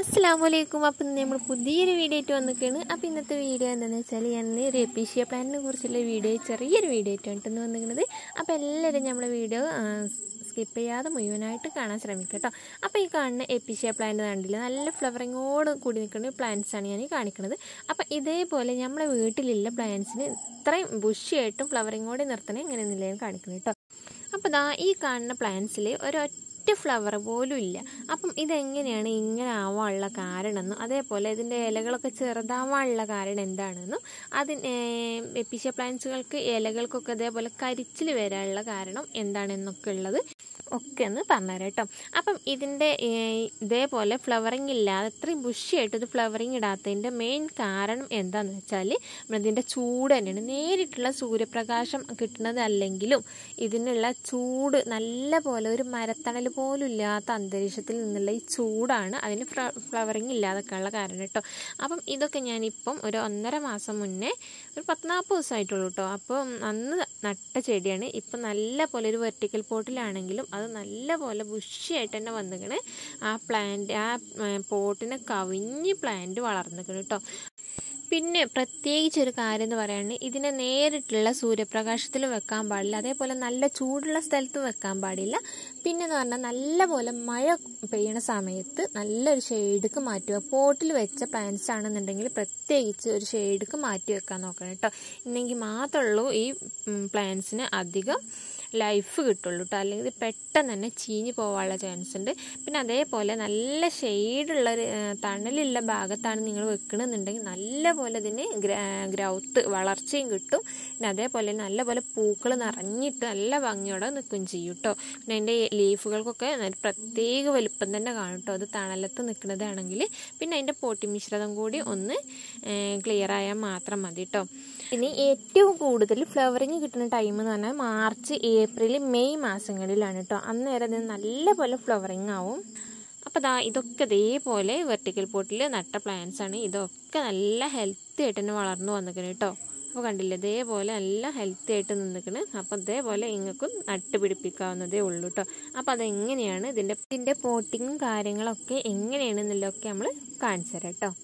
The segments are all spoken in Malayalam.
അസ്സാം വലൈക്കും അപ്പം നമ്മൾ പുതിയൊരു വീഡിയോ ആയിട്ട് വന്നിരിക്കുകയാണ് അപ്പോൾ ഇന്നത്തെ വീഡിയോ എന്താണെന്ന് വെച്ചാൽ ഞാൻ ഒരു എപ്പീഷ്യ പ്ലാനിനെ കുറിച്ചുള്ള വീഡിയോ ചെറിയൊരു വീഡിയോ ആയിട്ടാണ് ഇന്ന് വന്നിരിക്കുന്നത് അപ്പോൾ എല്ലാവരും നമ്മളെ വീഡിയോ സ്കിപ്പ് ചെയ്യാതെ മുഴുവനായിട്ട് കാണാൻ ശ്രമിക്കുക കേട്ടോ അപ്പോൾ ഈ കാണുന്ന എപ്പീഷ്യ പ്ലാന്റ് കണ്ടില്ല നല്ല ഫ്ലവറിങ്ങോട് കൂടി നിൽക്കുന്ന പ്ലാന്റ്സാണ് ഞാൻ ഈ കാണിക്കുന്നത് അപ്പോൾ ഇതേപോലെ നമ്മളെ വീട്ടിലുള്ള പ്ലാന്റ്സിന് ഇത്രയും ബുഷിയായിട്ടും ഫ്ലവറിങ്ങോടെ നിർത്തണേ ഇങ്ങനെ നിലയും കാണിക്കുന്നത് കേട്ടോ അപ്പോൾ ദാ ഈ കാണുന്ന പ്ലാന്റ്സിൽ ഒരൊറ്റ ഒറ്റ ഫ്ലവർ പോലും ഇല്ല അപ്പം ഇതെങ്ങനെയാണ് ഇങ്ങനെ ആവാനുള്ള കാരണമെന്നും അതേപോലെ ഇതിൻ്റെ ഇലകളൊക്കെ ചെറുതാവാനുള്ള കാരണം എന്താണെന്നും അതിന് എപ്പിഷ്യ പ്ലാന്റ്സുകൾക്ക് ഇലകൾക്കൊക്കെ അതേപോലെ കരിച്ചിൽ വരാനുള്ള കാരണം എന്താണെന്നൊക്കെ ഉള്ളത് ഒക്കെ ഒന്ന് പറഞ്ഞുതരാം കേട്ടോ അപ്പം ഇതിൻ്റെ ഇതേപോലെ ഫ്ലവറിങ് ഇല്ലാതെ അത്രയും ബുഷിയായിട്ട് ഇത് ഫ്ലവറിങ് ഇടാത്തതിൻ്റെ മെയിൻ കാരണം എന്താണെന്ന് വെച്ചാൽ ഇതിൻ്റെ ചൂട് തന്നെയാണ് നേരിട്ടുള്ള സൂര്യപ്രകാശം കിട്ടുന്നത് അല്ലെങ്കിലും ഇതിനുള്ള ചൂട് നല്ല പോലെ ഒരു മരത്തണൽ പോലും ഇല്ലാത്ത അന്തരീക്ഷത്തിൽ നിന്നുള്ള ഈ ചൂടാണ് അതിന് ഫ്ലവറിങ് ഇല്ലാതൊക്കെയുള്ള കാരണം കേട്ടോ അപ്പം ഇതൊക്കെ ഞാനിപ്പം ഒരു ഒന്നര മാസം മുന്നേ ഒരു പത്ത് നാൽപ്പത് ദിവസമായിട്ടുള്ളൂ കേട്ടോ അപ്പം അന്ന് നട്ട ചെടിയാണ് ഇപ്പം നല്ല പോലെ ഒരു വെർട്ടിക്കൽ പോട്ടിലാണെങ്കിലും അത് നല്ല പോലെ ബുഷിയായിട്ട് തന്നെ വന്നിക്കണ് ആ പ്ലാന്റ് ആ പോട്ടിനെ കവിഞ്ഞ് പ്ലാന്റ് വളർന്നിക്കണം കേട്ടോ പിന്നെ പ്രത്യേകിച്ച് ഒരു കാര്യം എന്ന് പറയുകയാണെങ്കിൽ ഇതിനെ നേരിട്ടുള്ള സൂര്യപ്രകാശത്തിൽ വെക്കാൻ പാടില്ല അതേപോലെ നല്ല ചൂടുള്ള സ്ഥലത്ത് വെക്കാൻ പാടില്ല പിന്നെ എന്ന് പറഞ്ഞാൽ നല്ല പോലെ മഴ പെയ്യണ സമയത്ത് നല്ലൊരു ഷെയ്ഡ്ക്ക് മാറ്റുക പോട്ടിൽ വെച്ച പ്ലാന്റ്സ് ആണെന്നുണ്ടെങ്കിൽ പ്രത്യേകിച്ച് ഒരു ഷെയ്ഡ്ക്ക് മാറ്റി വെക്കാൻ നോക്കണം കേട്ടോ ഇന്നെങ്കിൽ മാത്രമുള്ളൂ ഈ പ്ലാന്റ്സിന് അധികം ലൈഫ് കിട്ടുള്ളൂ കേട്ടോ അല്ലെങ്കിൽ ഇത് പെട്ടെന്ന് തന്നെ ചീഞ്ഞ് പോകാനുള്ള ചാൻസ് ഉണ്ട് പിന്നെ അതേപോലെ നല്ല ഷെയ്ഡുള്ള ഒരു തണലുള്ള ഭാഗത്താണ് നിങ്ങൾ വെക്കണമെന്നുണ്ടെങ്കിൽ നല്ല പോലെ ഇതിന് ഗ്രൗത്ത് വളർച്ചയും കിട്ടും പിന്നെ അതേപോലെ നല്ല പോലെ പൂക്കൾ നിറഞ്ഞിട്ട് നല്ല ഭംഗിയോടെ നിൽക്കുകയും ചെയ്യും കേട്ടോ പിന്നെ അതിൻ്റെ ലീഫുകൾക്കൊക്കെ പ്രത്യേക വലുപ്പം തന്നെ കാണും കേട്ടോ അത് തണലത്ത് നിൽക്കുന്നതാണെങ്കിൽ പിന്നെ അതിൻ്റെ പോട്ടി മിശ്രിതം കൂടി ഒന്ന് ക്ലിയർ ആയാൽ മാത്രം മതി കേട്ടോ ഇനി ഏറ്റവും കൂടുതൽ ഫ്ലവറിങ് കിട്ടുന്ന ടൈം എന്ന് പറഞ്ഞാൽ മാർച്ച് ഏപ്രിൽ മെയ് മാസങ്ങളിലാണ് കേട്ടോ അന്നേരം ഇത് നല്ലപോലെ ഫ്ലവറിങ് ആവും അപ്പോൾ ദാ ഇതൊക്കെ ഇതേപോലെ വെർട്ടിക്കൽ പോട്ടിൽ നട്ട പ്ലാന്റ്സ് ആണ് ഇതൊക്കെ നല്ല ഹെൽത്തി ആയിട്ട് തന്നെ വളർന്നു വന്നിക്കണം കേട്ടോ അപ്പോൾ കണ്ടില്ലേ ഇതേപോലെ നല്ല ഹെൽത്തി ആയിട്ട് നിന്നിക്കണ് അപ്പോൾ ഇതേപോലെ നിങ്ങൾക്കും നട്ട് പിടിപ്പിക്കാവുന്നതേ ഉള്ളൂ കേട്ടോ അപ്പോൾ അതെങ്ങനെയാണ് ഇതിൻ്റെ ഇതിൻ്റെ പോട്ടിങ്ങും കാര്യങ്ങളൊക്കെ എങ്ങനെയാണെന്നുള്ളതൊക്കെ നമ്മൾ കാണിച്ചു തരാം കേട്ടോ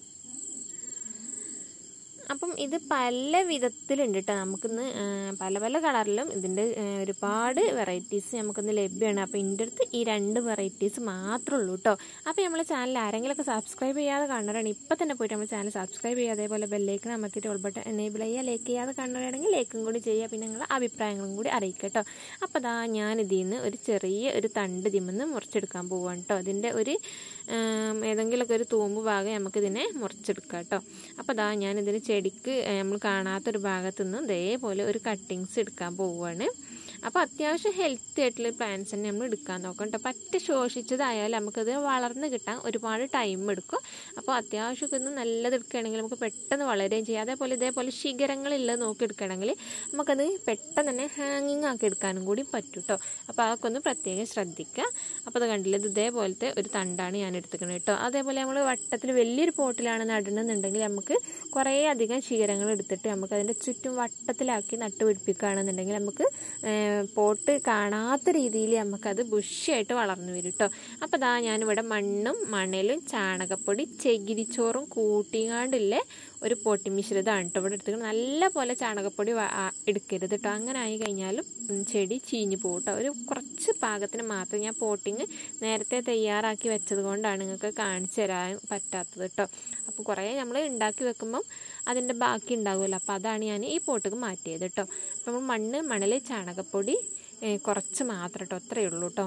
അപ്പം ഇത് പല വിധത്തിലുണ്ട് കേട്ടോ നമുക്കിന്ന് പല പല കളറിലും ഇതിൻ്റെ ഒരുപാട് വെറൈറ്റീസ് നമുക്കിന്ന് ലഭ്യമാണ് അപ്പോൾ ഇതിൻ്റെ അടുത്ത് ഈ രണ്ട് വെറൈറ്റീസ് മാത്രമേ ഉള്ളൂ കേട്ടോ അപ്പോൾ നമ്മളെ ചാനൽ ആരെങ്കിലുമൊക്കെ സബ്സ്ക്രൈബ് ചെയ്യാതെ കാണുന്നവരാണ് ഇപ്പോൾ തന്നെ പോയിട്ട് നമ്മൾ ചാനൽ സബ്സ്ക്രൈബ് ചെയ്യുക അതേപോലെ ബെല്ലേക്കിന് അമർത്തിയിട്ട് ഓൾ ബട്ടൺ എനേബിൾ ചെയ്യുക ലൈക്ക് ചെയ്യാതെ കാണുന്നവരാണെങ്കിൽ ലൈക്കും കൂടി ചെയ്യുക പിന്നെ നിങ്ങളുടെ അഭിപ്രായങ്ങളും കൂടി അറിയിക്കുക കേട്ടോ അപ്പോൾ അതാ ഞാൻ ഇതിൽ നിന്ന് ഒരു ചെറിയ ഒരു തണ്ട് ഇതിമെന്ന് മുറിച്ചെടുക്കാൻ പോവാണ് കേട്ടോ അതിൻ്റെ ഒരു ഏതെങ്കിലുമൊക്കെ ഒരു തൂമ്പ് ഭാഗം നമുക്കിതിനെ മുറിച്ചെടുക്കാം കേട്ടോ അപ്പോൾ അതാ ഞാനിതിന് ചെടിക്ക് നമ്മൾ കാണാത്തൊരു ഭാഗത്തു നിന്ന് ഇതേപോലെ ഒരു കട്ടിങ്സ് എടുക്കാൻ പോവുകയാണ് അപ്പോൾ അത്യാവശ്യം ഹെൽത്തി ആയിട്ടുള്ള പ്ലാന്റ്സ് തന്നെ നമ്മൾ എടുക്കാൻ നോക്കാം കേട്ടോ പറ്റ ശോഷിച്ചതായാലും നമുക്കത് വളർന്ന് കിട്ടാൻ ഒരുപാട് ടൈം എടുക്കും അപ്പോൾ അത്യാവശ്യമൊക്കെ ഒന്ന് നല്ലത് എടുക്കുകയാണെങ്കിൽ നമുക്ക് പെട്ടെന്ന് വളരുകയും ചെയ്യാം അതേപോലെ ഇതേപോലെ ശിഖരങ്ങളുള്ളത് നോക്കി എടുക്കുകയാണെങ്കിൽ നമുക്കത് പെട്ടെന്ന് തന്നെ ഹാങ്ങിങ് ആക്കി എടുക്കാനും കൂടി പറ്റും കേട്ടോ അപ്പോൾ അതൊക്കെ ഒന്ന് പ്രത്യേകം ശ്രദ്ധിക്കുക അപ്പോൾ അത് കണ്ടില്ല ഇത് ഇതേപോലത്തെ ഒരു തണ്ടാണ് ഞാൻ എടുത്തിരിക്കുന്നത് കേട്ടോ അതേപോലെ നമ്മൾ വട്ടത്തിൽ വലിയൊരു പോട്ടിലാണ് നടണമെന്നുണ്ടെങ്കിൽ നമുക്ക് കുറേ അധികം ശിഖരങ്ങൾ എടുത്തിട്ട് നമുക്ക് അതിൻ്റെ ചുറ്റും വട്ടത്തിലാക്കി നട്ടുപിടിപ്പിക്കുകയാണെന്നുണ്ടെങ്കിൽ നമുക്ക് പോട്ട് കാണാത്ത രീതിയിൽ നമുക്കത് ബുഷിയായിട്ട് വളർന്നു വരും കേട്ടോ അപ്പോൾ ദാ ഞാനിവിടെ മണ്ണും മണലും ചാണകപ്പൊടി ചകിരിച്ചോറും കൂട്ടിങ്ങാണ്ടില്ലേ ഒരു പൊട്ടി മിശ്രിതമാണ് കേട്ടോ ഇവിടെ എടുത്തിട്ട് നല്ല പോലെ ചാണകപ്പൊടി എടുക്കരുത് കേട്ടോ അങ്ങനെ ആയി കഴിഞ്ഞാലും ചെടി ചീഞ്ഞു പോകും കേട്ടോ ഒരു കുറച്ച് പാകത്തിന് മാത്രം ഞാൻ പോട്ടിങ് നേരത്തെ തയ്യാറാക്കി വെച്ചത് കൊണ്ടാണ് നിങ്ങൾക്ക് കാണിച്ചു തരാൻ പറ്റാത്തത് കേട്ടോ അപ്പോൾ കുറേ നമ്മൾ ഉണ്ടാക്കി വെക്കുമ്പം അതിൻ്റെ ബാക്കി ഉണ്ടാകുമല്ലോ അപ്പോൾ അതാണ് ഞാൻ ഈ പോട്ടിക്ക് മാറ്റിയത് കേട്ടോ അപ്പോൾ മണ്ണ് മണൽ ചാണകപ്പൊടി കുറച്ച് മാത്രം കേട്ടോ അത്രയേ ഉള്ളൂ കേട്ടോ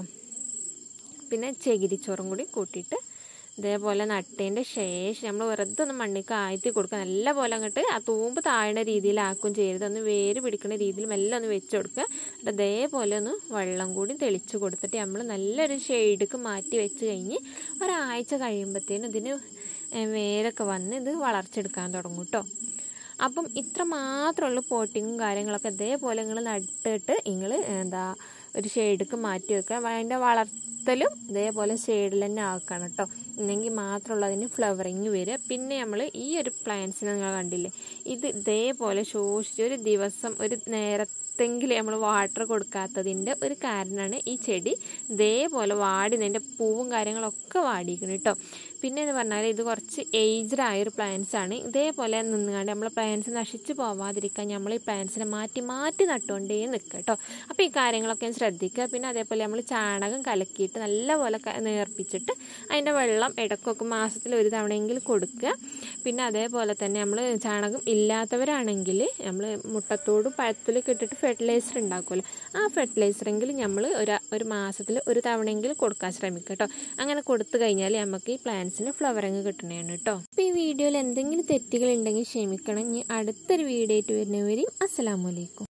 പിന്നെ ചകിരിച്ചോറും കൂടി കൂട്ടിയിട്ട് ഇതേപോലെ നട്ടതിൻ്റെ ശേഷം നമ്മൾ വെറുതെ ഒന്ന് മണ്ണിക്ക് ആഴ്ത്തി കൊടുക്കുക നല്ല പോലെ അങ്ങോട്ട് ആ തൂമ്പ് താഴണ രീതിയിലാക്കും ചെയ്യരുത് ഒന്ന് വേര് പിടിക്കുന്ന രീതിയിൽ മെല്ലെ ഒന്ന് വെച്ച് കൊടുക്കുക എന്നിട്ട് ഇതേപോലെ ഒന്ന് വെള്ളം കൂടി തെളിച്ച് കൊടുത്തിട്ട് നമ്മൾ നല്ലൊരു ഷെയ്ഡ്ക്ക് മാറ്റി വെച്ച് കഴിഞ്ഞ് ഒരാഴ്ച കഴിയുമ്പോഴത്തേനും ഇതിന് വേരൊക്കെ വന്ന് ഇത് വളർച്ചെടുക്കാൻ തുടങ്ങും കേട്ടോ അപ്പം ഇത്ര മാത്രമുള്ള പോട്ടിങ്ങും കാര്യങ്ങളൊക്കെ ഇതേപോലെ നിങ്ങൾ നട്ടിട്ട് നിങ്ങൾ എന്താ ഒരു ഷെയ്ഡ്ക്ക് മാറ്റി വെക്കുക അതിൻ്റെ വളർത്തലും ഇതേപോലെ ഷെയ്ഡിൽ തന്നെ ആക്കണം കേട്ടോ എന്നെങ്കിൽ മാത്രമുള്ള അതിന് ഫ്ലവറിങ് വരിക പിന്നെ നമ്മൾ ഈ ഒരു പ്ലാന്റ്സിനെ നിങ്ങൾ കണ്ടില്ലേ ഇത് ഇതേപോലെ ശോഷിച്ച് ഒരു ദിവസം ഒരു നേരത്തെ അടുത്തെങ്കിലും നമ്മൾ വാട്ടർ കൊടുക്കാത്തതിൻ്റെ ഒരു കാരണമാണ് ഈ ചെടി ഇതേപോലെ വാടി ഇതിൻ്റെ പൂവും കാര്യങ്ങളൊക്കെ വാടിയിരിക്കണം കേട്ടോ പിന്നെ എന്ന് പറഞ്ഞാൽ ഇത് കുറച്ച് ഏജ്ഡ് ആയൊരു പ്ലാന്റ്സ് ആണ് ഇതേപോലെ നിന്നുകൊണ്ട് നമ്മൾ പ്ലാന്റ്സ് നശിച്ചു പോവാതിരിക്കാൻ നമ്മൾ ഈ പ്ലാന്റ്സിനെ മാറ്റി മാറ്റി നട്ടുകൊണ്ടേ നിൽക്കുക കേട്ടോ അപ്പോൾ ഈ കാര്യങ്ങളൊക്കെ ശ്രദ്ധിക്കുക പിന്നെ അതേപോലെ നമ്മൾ ചാണകം കലക്കിയിട്ട് നല്ലപോലെ നേർപ്പിച്ചിട്ട് അതിൻ്റെ വെള്ളം ഇടയ്ക്കൊക്കെ മാസത്തിൽ ഒരു തവണയെങ്കിലും കൊടുക്കുക പിന്നെ അതേപോലെ തന്നെ നമ്മൾ ചാണകം ഇല്ലാത്തവരാണെങ്കിൽ നമ്മൾ മുട്ടത്തോടും പഴത്തിലൊക്കെ ഇട്ടിട്ട് ഫെർട്ടിലൈസർ ഉണ്ടാക്കുമല്ലോ ആ ഫെർട്ടിലൈസറെങ്കിലും നമ്മൾ ഒരു ഒരു മാസത്തിൽ ഒരു തവണയെങ്കിലും കൊടുക്കാൻ ശ്രമിക്കുക കേട്ടോ അങ്ങനെ കൊടുത്തു കഴിഞ്ഞാൽ നമുക്ക് ഈ പ്ലാന്റ്സിന് ഫ്ലവറിങ് കിട്ടണതാണ് കേട്ടോ അപ്പോൾ ഈ വീഡിയോയിൽ എന്തെങ്കിലും തെറ്റുകൾ ഉണ്ടെങ്കിൽ ക്ഷമിക്കണം ഇനി അടുത്തൊരു വീഡിയോ ആയിട്ട് വരുന്നവരെയും അസ്സലാമലൈക്കും